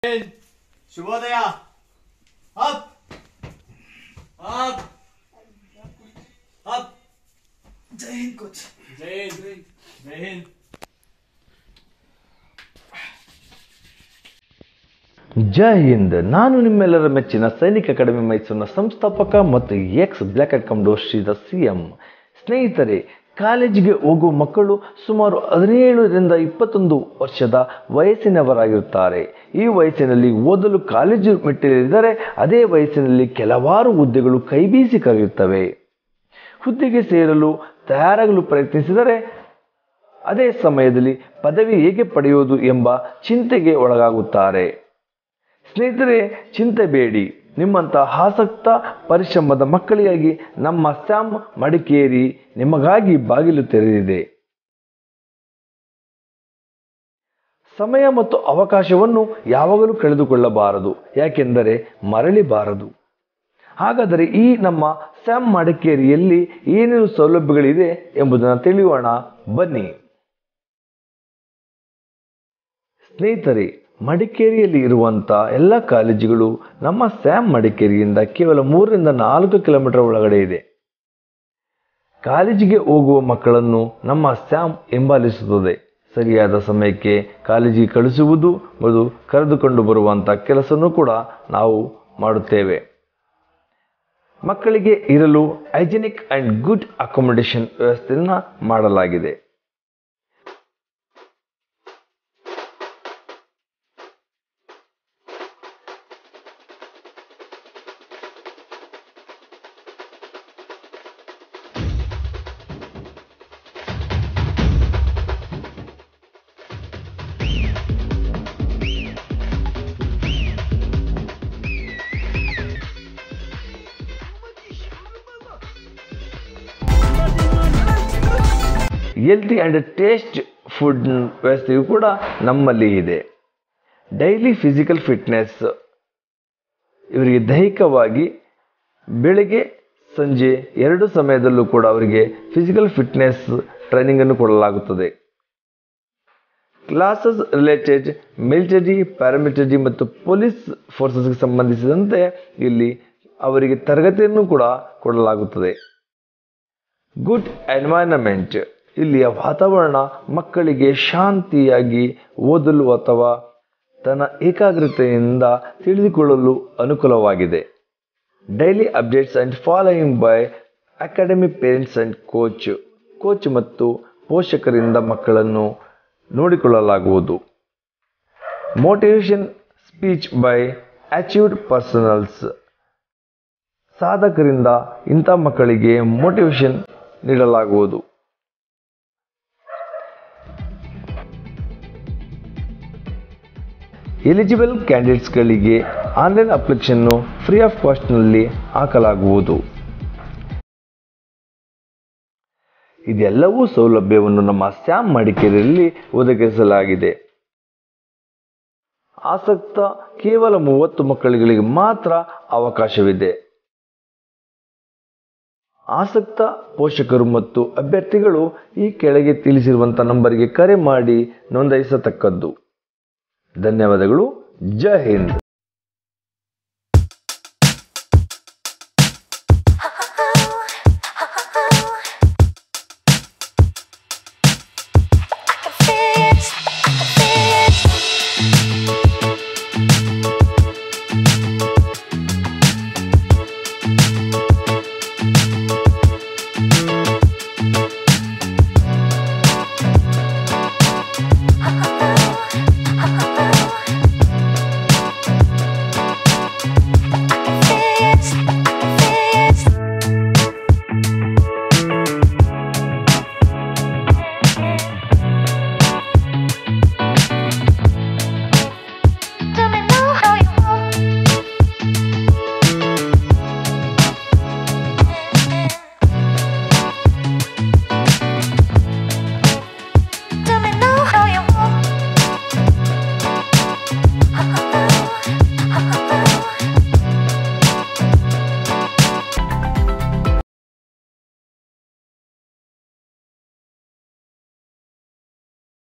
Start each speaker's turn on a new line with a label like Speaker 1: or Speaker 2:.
Speaker 1: ಶುಭೋದಯ up up up Jai Hind coach Jai Hind Jai Hind
Speaker 2: Jai Hind ನಾನು ನಿಮ್ಮೆಲ್ಲರ ಮೆಚ್ಚಿನ ಸೈನಿಕ ಅಕಾಡೆಮಿ ಮೈಸೂರಿನ ಸಂಸ್ಥಾಪಕ ಮತ್ತು ಎಕ್ಸ್ ಬ್ಲ್ಯಾಕ್ ಅಂಡ್ ಕಮ್ಡೋ ಶ್ರೀದ ಸಿ ಎಂ ಸ್ನೇಹಿತರೆ ಕಾಲೇಜಿಗೆ ಹೋಗುವ ಮಕ್ಕಳು ಸುಮಾರು ಹದಿನೇಳರಿಂದ ಇಪ್ಪತ್ತೊಂದು ವರ್ಷದ ವಯಸ್ಸಿನವರಾಗಿರುತ್ತಾರೆ ಈ ವಯಸ್ಸಿನಲ್ಲಿ ಓದಲು ಕಾಲೇಜು ಮೆಟ್ಟಿಲಿದ್ದರೆ ಅದೇ ವಯಸ್ಸಿನಲ್ಲಿ ಕೆಲವಾರು ಹುದ್ದೆಗಳು ಕೈಬೀಸಿ ಕರೆಯುತ್ತವೆ ಹುದ್ದೆಗೆ ಸೇರಲು ತಯಾರಾಗಲು ಪ್ರಯತ್ನಿಸಿದರೆ ಅದೇ ಸಮಯದಲ್ಲಿ ಪದವಿ ಹೇಗೆ ಪಡೆಯುವುದು ಎಂಬ ಚಿಂತೆಗೆ ಒಳಗಾಗುತ್ತಾರೆ ಸ್ನೇಹಿತರೆ ಚಿಂತೆ ಬೇಡಿ ನಿಮ್ಮಂಥ ಆಸಕ್ತ ಪರಿಶ್ರಮದ ಮಕ್ಕಳಿಗಾಗಿ ನಮ್ಮ ಸ್ಯಾಮ್ ಮಡಿಕೇರಿ ನಿಮಗಾಗಿ ಬಾಗಿಲು ತೆರೆದಿದೆ ಸಮಯ ಮತ್ತು ಅವಕಾಶವನ್ನು ಯಾವಾಗಲೂ ಕಳೆದುಕೊಳ್ಳಬಾರದು ಯಾಕೆಂದರೆ ಮರಳಿಬಾರದು ಹಾಗಾದರೆ ಈ ನಮ್ಮ ಸ್ಯಾಮ್ ಮಡಿಕೇರಿಯಲ್ಲಿ ಏನೇನು ಸೌಲಭ್ಯಗಳಿದೆ ಎಂಬುದನ್ನು ತಿಳಿಯೋಣ ಬನ್ನಿ ಸ್ನೇಹಿತರೆ ಮಡಿಕೇರಿಯಲ್ಲಿ ಇರುವಂಥ ಎಲ್ಲ ಕಾಲೇಜುಗಳು ನಮ್ಮ ಸ್ಯಾಮ್ ಮಡಿಕೇರಿಯಿಂದ ಕೇವಲ ಮೂರರಿಂದ ನಾಲ್ಕು ಕಿಲೋಮೀಟರ್ ಒಳಗಡೆ ಇದೆ ಕಾಲೇಜಿಗೆ ಹೋಗುವ ಮಕ್ಕಳನ್ನು ನಮ್ಮ ಸ್ಯಾಮ್ ಹಿಂಬಾಲಿಸುತ್ತದೆ ಸರಿಯಾದ ಸಮಯಕ್ಕೆ ಕಾಲೇಜಿಗೆ ಕಳಿಸುವುದು ಮತ್ತು ಕರೆದುಕೊಂಡು ಬರುವಂಥ ಕೆಲಸನೂ ಕೂಡ ನಾವು ಮಾಡುತ್ತೇವೆ ಮಕ್ಕಳಿಗೆ ಇರಲು ಹೈಜಿನಿಕ್ ಆ್ಯಂಡ್ ಗುಡ್ ಅಕೊಮಡೇಷನ್ ವ್ಯವಸ್ಥೆಯನ್ನು ಮಾಡಲಾಗಿದೆ ಹೆಲ್ತಿ ಆ್ಯಂಡ್ ಟೇಸ್ಟ್ ಫುಡ್ ವ್ಯವಸ್ಥೆಯು ಕೂಡ ನಮ್ಮಲ್ಲಿ ಇದೆ ಡೈಲಿ ಫಿಸಿಕಲ್ ಫಿಟ್ನೆಸ್ ಇವರಿಗೆ ದೈಹಿಕವಾಗಿ ಬೆಳಿಗ್ಗೆ ಸಂಜೆ ಎರಡು ಸಮಯದಲ್ಲೂ ಕೂಡ ಅವರಿಗೆ ಫಿಸಿಕಲ್ ಫಿಟ್ನೆಸ್ ಟ್ರೈನಿಂಗನ್ನು ಕೊಡಲಾಗುತ್ತದೆ ಕ್ಲಾಸಸ್ ರಿಲೇಟೆಡ್ ಮಿಲಿಟರಿ ಪ್ಯಾರಾಮಿಲಿಟರಿ ಮತ್ತು ಪೊಲೀಸ್ ಫೋರ್ಸಸ್ಗೆ ಸಂಬಂಧಿಸಿದಂತೆ ಇಲ್ಲಿ ಅವರಿಗೆ ತರಗತಿಯನ್ನು ಕೂಡ ಕೊಡಲಾಗುತ್ತದೆ ಗುಡ್ ಎನ್ವೈರನ್ಮೆಂಟ್ ಇಲ್ಲಿಯ ವಾತಾವರಣ ಮಕ್ಕಳಿಗೆ ಶಾಂತಿಯಾಗಿ ಓದಲು ಅಥವಾ ತನ್ನ ಏಕಾಗ್ರತೆಯಿಂದ ತಿಳಿದುಕೊಳ್ಳಲು ಅನುಕೂಲವಾಗಿದೆ daily updates and following by academy parents and coach coach ಮತ್ತು ಪೋಷಕರಿಂದ ಮಕ್ಕಳನ್ನು ನೋಡಿಕೊಳ್ಳಲಾಗುವುದು motivation speech by achieved personals ಸಾಧಕರಿಂದ ಇಂಥ ಮಕ್ಕಳಿಗೆ ಮೋಟಿವೇಶನ್ ನೀಡಲಾಗುವುದು ಎಲಿಜಿಬಲ್ ಕ್ಯಾಂಡಿಡೇಟ್ಸ್ಗಳಿಗೆ ಆನ್ಲೈನ್ ಅಪ್ಲಿಕೇಶನ್ನು ಫ್ರೀ ಆಫ್ ಕಾಸ್ಟ್ನಲ್ಲಿ ಹಾಕಲಾಗುವುದು ಇದೆಲ್ಲವೂ ಸೌಲಭ್ಯವನ್ನು ನಮ್ಮ ಸ್ಯಾಮ್ ಮಡಿಕೇರಿಯಲ್ಲಿ ಒದಗಿಸಲಾಗಿದೆ ಆಸಕ್ತ ಕೇವಲ ಮೂವತ್ತು ಮಕ್ಕಳುಗಳಿಗೆ ಮಾತ್ರ ಅವಕಾಶವಿದೆ ಆಸಕ್ತ ಪೋಷಕರು ಮತ್ತು ಅಭ್ಯರ್ಥಿಗಳು ಈ ಕೆಳಗೆ ತಿಳಿಸಿರುವಂಥ ನಂಬರಿಗೆ ಕರೆ ಮಾಡಿ ನೋಂದಾಯಿಸತಕ್ಕದ್ದು ಧನ್ಯವಾದಗಳು ಜೈ ಹಿಂದ್